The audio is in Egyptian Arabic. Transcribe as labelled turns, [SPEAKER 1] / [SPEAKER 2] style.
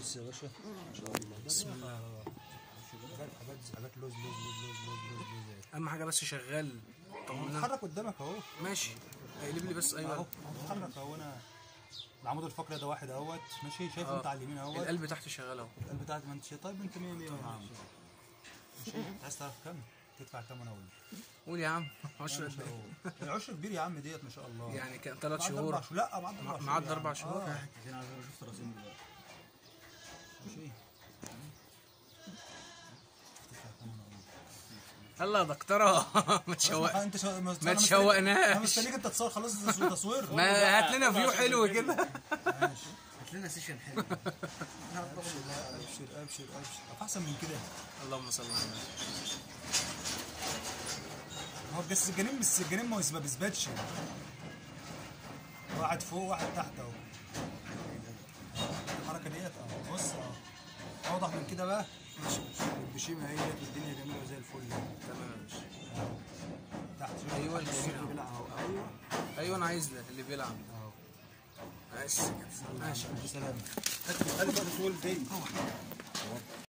[SPEAKER 1] بص يا باشا ما شاء الله بسم الله
[SPEAKER 2] حاجات حاجات حاجات لوز لوز لوز لوز لوز لوز لوز
[SPEAKER 3] اهم حاجه بس شغال طمنا
[SPEAKER 2] اتحرك قدامك اهو
[SPEAKER 3] ماشي قلب لي بس
[SPEAKER 2] اهو
[SPEAKER 3] ايوه
[SPEAKER 2] اتحرك اهو انا العمود الفقري ده واحد اهوت ماشي شايف
[SPEAKER 3] آه.
[SPEAKER 2] انت على اليمين اهوت
[SPEAKER 3] القلب تحت شغال اهو
[SPEAKER 2] القلب بتاعت ما انت شايف طيب انت 100 100 يا عم ماشي عايز تعرف كام؟ تدفع كام وانا اقول لك.
[SPEAKER 3] قول يا عم
[SPEAKER 2] ما
[SPEAKER 3] 10
[SPEAKER 2] شاء الله العشر كبير يا عم ديت ما شاء الله
[SPEAKER 3] يعني كان ثلاث
[SPEAKER 2] معدي
[SPEAKER 3] شهور
[SPEAKER 2] أربع شهور لا معدي اربع شهور
[SPEAKER 3] معدي
[SPEAKER 2] يا عم.
[SPEAKER 3] اربع شهور
[SPEAKER 2] آه.
[SPEAKER 1] عشان عايز اشوف راسين دلوقتي
[SPEAKER 2] ماشي تدفع كام وانا اقول لك.
[SPEAKER 3] يلا يا دكتوره ما تشوق
[SPEAKER 2] انت شو... ما
[SPEAKER 3] ما تشوقناش.
[SPEAKER 2] انا مستنيك انت تصور خلاص تصوير
[SPEAKER 3] ما هات لنا فيو حلو كده
[SPEAKER 2] ماشي
[SPEAKER 1] هات لنا سيشن حلو
[SPEAKER 2] ابشر ابشر ابشر ابشر طب احسن من كده
[SPEAKER 3] اللهم صل على النبي
[SPEAKER 2] هو بس الجنين بس الجنين ما ما بيثبتش واحد فوق واحد تحت اهو الحركه ديت اهو بص اهو اوضح من كده بقى البشيمه اهي والدنيا جميله زي الفل
[SPEAKER 3] تمام يا باشا
[SPEAKER 2] تحت شوف
[SPEAKER 3] أيوة،
[SPEAKER 2] الحاج
[SPEAKER 3] الجميل
[SPEAKER 2] اللي
[SPEAKER 3] أهو.
[SPEAKER 2] بيلعب اهو ايوه
[SPEAKER 3] ايوه انا عايز ده اللي بيلعب
[SPEAKER 2] اهو
[SPEAKER 3] بس كده ماشي
[SPEAKER 2] ماشي سلام هات لي بقى تقول تاني